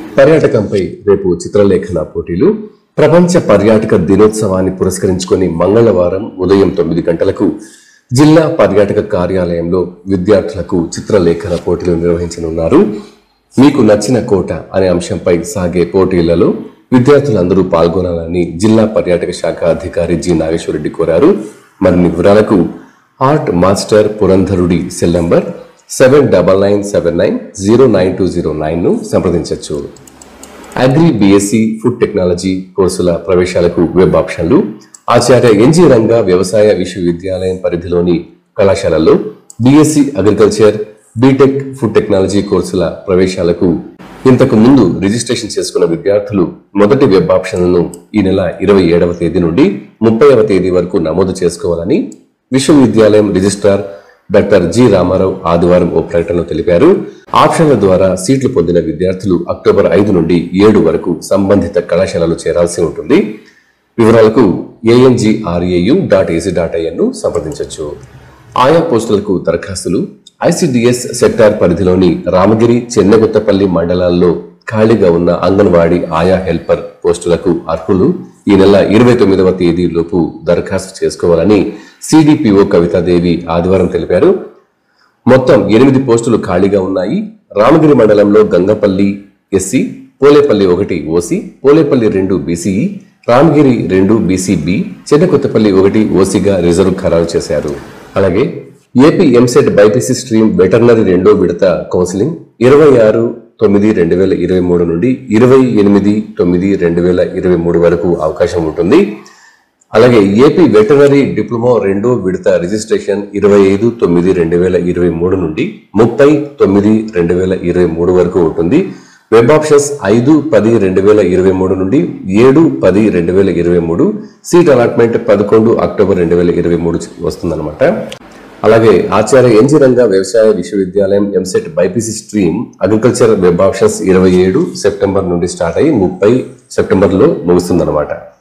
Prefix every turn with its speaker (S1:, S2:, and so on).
S1: పర్యాటకంపై రేపు చిత్రలేఖన పోటీలు ప్రపంచ పర్యాటక దినోత్సవాన్ని పురస్కరించుకొని మంగళవారం ఉదయం తొమ్మిది గంటలకు జిల్లా పర్యాటక కార్యాలయంలో విద్యార్థులకు చిత్రలేఖన పోటీలు నిర్వహించనున్నారు మీకు నచ్చిన కోట అనే అంశంపై సాగే పోటీలలో విద్యార్థులందరూ పాల్గొనాలని జిల్లా పర్యాటక శాఖ అధికారి జి నాగేశ్వరరెడ్డి కోరారు మరిన్ని వివరాలకు ఆర్ట్ మాస్టర్ పురంధరుడి cell number seven double nine seven nine zero nine two zero nine ను సంప్రదించవచ్చు అగ్రి బిఎస్సి ఫుడ్ టెక్నాలజీ కోర్సుల ప్రవేశాలకు వెబ్ ఆప్షన్లు ఆచార్య ఎన్జి రంగా వ్యవసాయ విశ్వవిద్యాలయం పరిధిలోని కళాశాలల్లో BSc agriculture BTech food technology కోర్సుల ప్రవేశాలకు ఇంతకు ముందు రిజిస్ట్రేషన్ చేసుకున్న విద్యార్థులు మొదటి వెబ్ ఆప్షన్లను ఈ నెల ఇరవై ఏడవ తేదీ నుండి ముప్పైవ తేదీ వరకు నమోదు చేసుకోవాలని విశ్వవిద్యాలయం రిజిస్ట్రార్ డాక్టర్ జి రామారావు ఆదివారం ఓ ప్రకటనలో తెలిపారు ఆప్షన్ల ద్వారా సీట్లు పొందిన విద్యార్థులు అక్టోబర్ ఐదు నుండి ఏడు వరకు సంబంధిత కళాశాలలో చేరాల్సి ఉంటుంది వివరాలకు ANGRAU dot AC dot IN ను సంప్రదించవచ్చు ఆయా పోస్టులకు దరఖాస్తులు ఐసిడిఎస్ సెక్టార్ పరిధిలోని రామగిరి చెన్నగుత్తపల్లి మండలాల్లో ఖాళీగా ఉన్న అంగన్వాడీ ఆయా హెల్పర్ పోస్టులకు అర్హులు ఈ నెల ఇరవై తొమ్మిదవ తేదీ లోపు దరఖాస్తు చేసుకోవాలని సిడిపిఓ కవితాదేవి ఆదివారం తెలిపారు మొత్తం ఎనిమిది పోస్టులు ఖాళీగా ఉన్నాయి రామగిరి మండలంలో గంగపల్లి ఎస్సీ పోలేపల్లి ఒకటి ఓసీ పోలేపల్లి రెండు బీసీఈ రామగిరి రెండు బీసీబీ చెన్నకొత్తపల్లి ఒకటి ఓసీగా రిజర్వ్ ఖరారు చేశారు అలాగే AP EAMCET BiPC stream veterinary రెండో విడత కౌన్సిలింగ్ ఇరవై ఆరు తొమ్మిది రెండు వేల ఇరవై మూడు నుండి ఇరవై ఎనిమిది తొమ్మిది రెండు వేల ఇరవై మూడు వరకు అవకాశం ఉంటుంది అలాగే ఏపీ వెటనరీ డిప్లొమా రెండో విడత రిజిస్ట్రేషన్ ఇరవై ఐదు తొమ్మిది రెండు వేల ఇరవై మూడు నుండి ముప్పై తొమ్మిది రెండు వేల ఇరవై మూడు వరకు ఉంటుంది వెబ్ ఆప్షన్స్ ఐదు పది రెండు వేల ఇరవై మూడు నుండి ఏడు పది రెండు వేల ఇరవై మూడు సీట్ అలాట్మెంట్ పదకొండు అక్టోబర్ రెండు వేల ఇరవై మూడు వస్తుందన్నమాట అలాగే ఆచార్య ఎన్జి రంగా వ్యవసాయ విశ్వవిద్యాలయం EAMCET BiPC stream agriculture web options ఇరవై ఏడు సెప్టెంబర్ నుండి స్టార్ట్ అయ్యి ముప్పై సెప్టెంబర్ లో ముగుస్తుందన్నమాట